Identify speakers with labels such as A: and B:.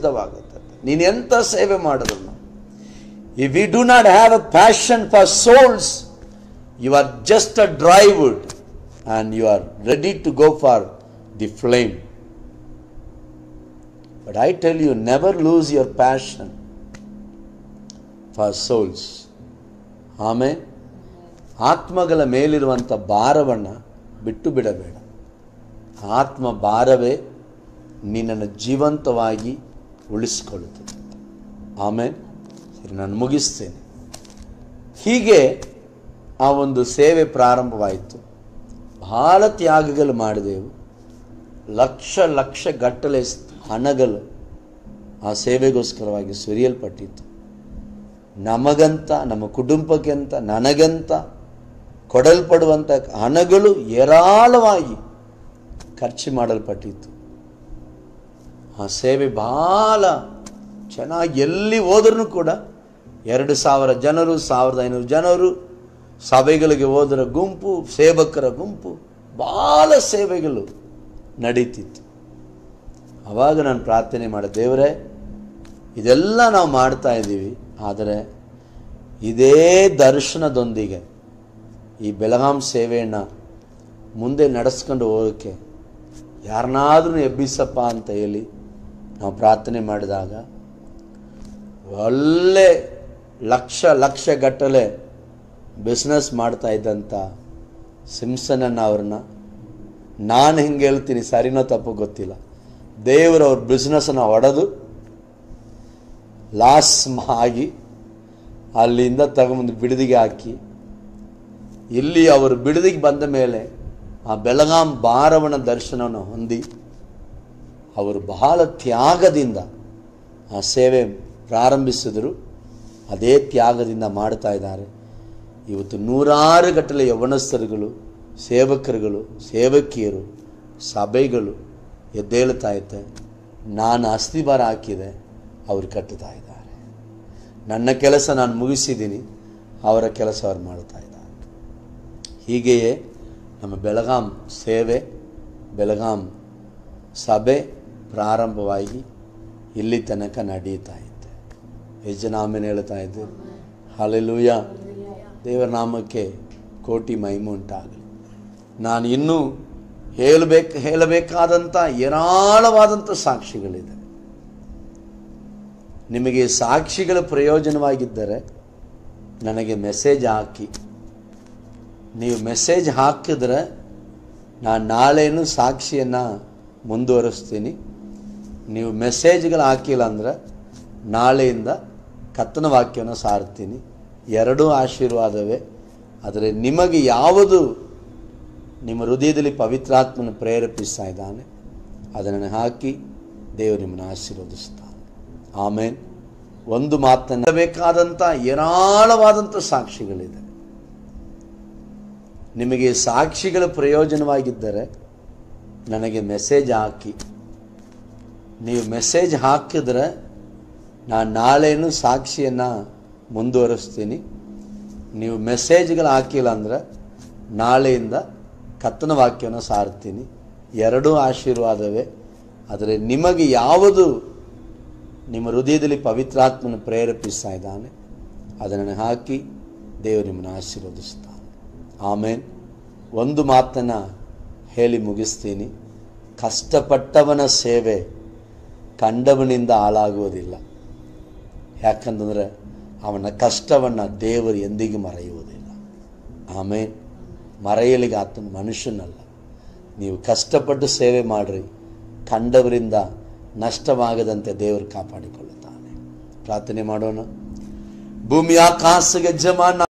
A: ಸಿದ್ಧವಾಗುತ್ತದೆ ನೀನು ಎಂತ ಸೇವೆ ಮಾಡಿದ್ರು if we do not have a passion for souls you are just a dry wood and you are ready to go for the flame but I tell you never lose your passion for souls ಆಮೇಲೆ ಆತ್ಮಗಳ ಮೇಲಿರುವಂಥ ಭಾರವನ್ನು ಬಿಟ್ಟು ಬಿಡಬೇಡ ಆತ್ಮ ಭಾರವೇ ನಿನ್ನನ್ನು ಜೀವಂತವಾಗಿ ಉಳಿಸಿಕೊಳ್ಳುತ್ತದೆ ಆಮೇಲೆ ಸರಿ ನಾನು ಮುಗಿಸ್ತೇನೆ ಹೀಗೆ ಆ ಒಂದು ಸೇವೆ ಪ್ರಾರಂಭವಾಯಿತು ಬಹಳ ತ್ಯಾಗಗಳು ಮಾಡಿದೆವು ಲಕ್ಷ ಲಕ್ಷ ಗಟ್ಟಲೆ ಹಣಗಳು ಆ ಸೇವೆಗೋಸ್ಕರವಾಗಿ ಸುರಿಯಲ್ಪಟ್ಟಿತ್ತು ನಮಗಂತ ನಮ್ಮ ಕುಟುಂಬಕ್ಕೆ ಅಂತ ನನಗಂತ ಕೊಡಲ್ಪಡುವಂಥ ಹಣಗಳು ಏರಾಳವಾಗಿ ಖರ್ಚು ಮಾಡಲ್ಪಟ್ಟಿತ್ತು ಆ ಸೇವೆ ಬಹಳ ಚೆನ್ನಾಗಿ ಎಲ್ಲಿ ಹೋದ್ರೂ ಕೂಡ ಎರಡು ಸಾವಿರ ಜನರು ಸಾವಿರದ ಐನೂರು ಜನರು ಸಭೆಗಳಿಗೆ ಹೋದರ ಗುಂಪು ಸೇವಕರ ಗುಂಪು ಭಾಳ ಸೇವೆಗಳು ನಡೀತಿತ್ತು ಆವಾಗ ನಾನು ಪ್ರಾರ್ಥನೆ ಮಾಡಿದೆ ದೇವರೇ ಇದೆಲ್ಲ ನಾವು ಮಾಡ್ತಾ ಇದ್ದೀವಿ ಆದರೆ ಇದೇ ದರ್ಶನದೊಂದಿಗೆ ಈ ಬೆಳಗಾಂ ಸೇವೆಯನ್ನು ಮುಂದೆ ನಡೆಸ್ಕೊಂಡು ಹೋಗೋಕ್ಕೆ ಯಾರನ್ನಾದ್ರೂ ಎಬ್ಬಿಸಪ್ಪ ಅಂತ ಹೇಳಿ ನಾವು ಪ್ರಾರ್ಥನೆ ಮಾಡಿದಾಗ ಒಳ್ಳೆ ಲಕ್ಷ ಲಕ್ಷ ಗಟ್ಟಲೆ ಬಿಸ್ನೆಸ್ ಮಾಡ್ತಾ ಇದ್ದಂಥ ಸಿಮ್ಸನನ್ನು ಅವ್ರನ್ನ ನಾನು ಹಿಂಗೆ ಹೇಳ್ತೀನಿ ಸರಿನೋ ತಪ್ಪು ಗೊತ್ತಿಲ್ಲ ದೇವರು ಅವ್ರ ಬಿಸ್ನೆಸ್ಸನ್ನು ಹೊಡೆದು ಲಾಸ್ ಆಗಿ ಅಲ್ಲಿಂದ ತಗೊಂಬಂದು ಬಿಡದಿಗೆ ಹಾಕಿ ಇಲ್ಲಿ ಅವರು ಬಿಡದಿಗೆ ಬಂದ ಮೇಲೆ ಆ ಬೆಳಗಾಂ ಭಾರವಣ ದರ್ಶನವನ್ನು ಹೊಂದಿ ಅವರು ಬಹಳ ತ್ಯಾಗದಿಂದ ಆ ಸೇವೆ ಪ್ರಾರಂಭಿಸಿದರು ಅದೇ ತ್ಯಾಗದಿಂದ ಮಾಡ್ತಾ ಇದ್ದಾರೆ ಇವತ್ತು ನೂರಾರು ಗಟ್ಟಲೆ ಯವನಸ್ಥರುಗಳು ಸೇವಕರುಗಳು ಸೇವಕಿಯರು ಸಭೆಗಳು ಎದ್ದೇಳ್ತಾ ಐತೆ ನಾನು ಅಸ್ಥಿಭಾರ ಹಾಕಿದೆ ಅವರು ಕಟ್ಟುತ್ತಾ ಇದ್ದಾರೆ ನನ್ನ ಕೆಲಸ ನಾನು ಮುಗಿಸಿದ್ದೀನಿ ಅವರ ಕೆಲಸ ಅವ್ರು ಮಾಡ್ತಾ ಇದ್ದಾರೆ ಹೀಗೆಯೇ ನಮ್ಮ ಬೆಳಗಾಂ ಸೇವೆ ಬೆಳಗಾಂ ಸಭೆ ಪ್ರಾರಂಭವಾಗಿ ಇಲ್ಲಿ ತನಕ ನಡೀತಾ ಇದ್ದೆ ಎಷ್ಟು ಜನ ಆಮೇಲೆ ಹೇಳ್ತಾ ಇದ್ದೆ ಹಾಲೆಲೂಯ ದೇವರ ನಾಮಕ್ಕೆ ಕೋಟಿ ಮಹಿಮೆ ಉಂಟಾಗಲಿ ನಾನು ಇನ್ನೂ ಹೇಳಬೇಕು ಹೇಳಬೇಕಾದಂಥ ಏರಾಳವಾದಂಥ ಸಾಕ್ಷಿಗಳಿದೆ ನಿಮಗೆ ಸಾಕ್ಷಿಗಳ ಪ್ರಯೋಜನವಾಗಿದ್ದರೆ ನನಗೆ ಮೆಸೇಜ್ ಹಾಕಿ ನೀವು ಮೆಸೇಜ್ ಹಾಕಿದ್ರೆ ನಾನು ನಾಳೆನೂ ಸಾಕ್ಷಿಯನ್ನು ಮುಂದುವರಿಸ್ತೀನಿ ನೀವು ಮೆಸೇಜ್ಗಳು ಹಾಕಿಲ್ಲ ಅಂದರೆ ನಾಳೆಯಿಂದ ಕತ್ತನ ವಾಕ್ಯವನ್ನು ಸಾರ್ತೀನಿ ಎರಡೂ ಆಶೀರ್ವಾದವೇ ಆದರೆ ನಿಮಗೆ ಯಾವುದು ನಿಮ್ಮ ಹೃದಯದಲ್ಲಿ ಪವಿತ್ರಾತ್ಮನ ಪ್ರೇರೇಪಿಸ್ತಾ ಇದ್ದಾನೆ ಅದನ್ನು ಹಾಕಿ ದೇವರು ನಿಮ್ಮನ್ನು ಆಶೀರ್ವದಿಸ್ತಾನೆ ಆಮೇಲೆ ಒಂದು ಮಾತನ್ನು ಬೇಕಾದಂಥ ಏರಾಳವಾದಂಥ ಸಾಕ್ಷಿಗಳಿದೆ ನಿಮಗೆ ಸಾಕ್ಷಿಗಳ ಪ್ರಯೋಜನವಾಗಿದ್ದರೆ ನನಗೆ ಮೆಸೇಜ್ ಹಾಕಿ ನೀವು ಮೆಸೇಜ್ ಹಾಕಿದ್ರೆ ನಾನು ನಾಳೆನೂ ಸಾಕ್ಷಿಯನ್ನು ಮುಂದುವರಿಸ್ತೀನಿ ನೀವು ಮೆಸೇಜ್ಗಳು ಹಾಕಿಲ್ಲ ಅಂದರೆ ನಾಳೆಯಿಂದ ಕತ್ತನ ವಾಕ್ಯವನ್ನು ಸಾರ್ತೀನಿ ಎರಡೂ ಆಶೀರ್ವಾದವೇ ಆದರೆ ನಿಮಗೆ ಯಾವುದು ನಿಮ್ಮ ಹೃದಯದಲ್ಲಿ ಪವಿತ್ರಾತ್ಮನ ಪ್ರೇರೇಪಿಸ್ತಾ ಇದ್ದಾನೆ ಅದನ್ನು ಹಾಕಿ ದೇವರು ನಿಮ್ಮನ್ನು ಆಶೀರ್ವದಿಸ್ತಾನೆ ಆಮೇಲೆ ಒಂದು ಮಾತನ್ನು ಹೇಳಿ ಮುಗಿಸ್ತೀನಿ ಕಷ್ಟಪಟ್ಟವನ ಸೇವೆ ಕಂಡವನಿಂದ ಹಾಳಾಗುವುದಿಲ್ಲ ಯಾಕಂತಂದರೆ ಅವನ ಕಷ್ಟವನ್ನು ದೇವರು ಎಂದಿಗೂ ಮರೆಯುವುದಿಲ್ಲ ಆಮೇಲೆ ಮರೆಯಲಿಗೆ ಆತನ ಮನುಷ್ಯನಲ್ಲ ನೀವು ಕಷ್ಟಪಟ್ಟು ಸೇವೆ ಮಾಡಿರಿ ಕಂಡವರಿಂದ ನಷ್ಟವಾಗದಂತೆ ದೇವರು ಕಾಪಾಡಿಕೊಳ್ಳುತ್ತಾನೆ ಪ್ರಾರ್ಥನೆ ಮಾಡೋಣ ಭೂಮಿ ಆಕಾಶ ಯಜಮಾನ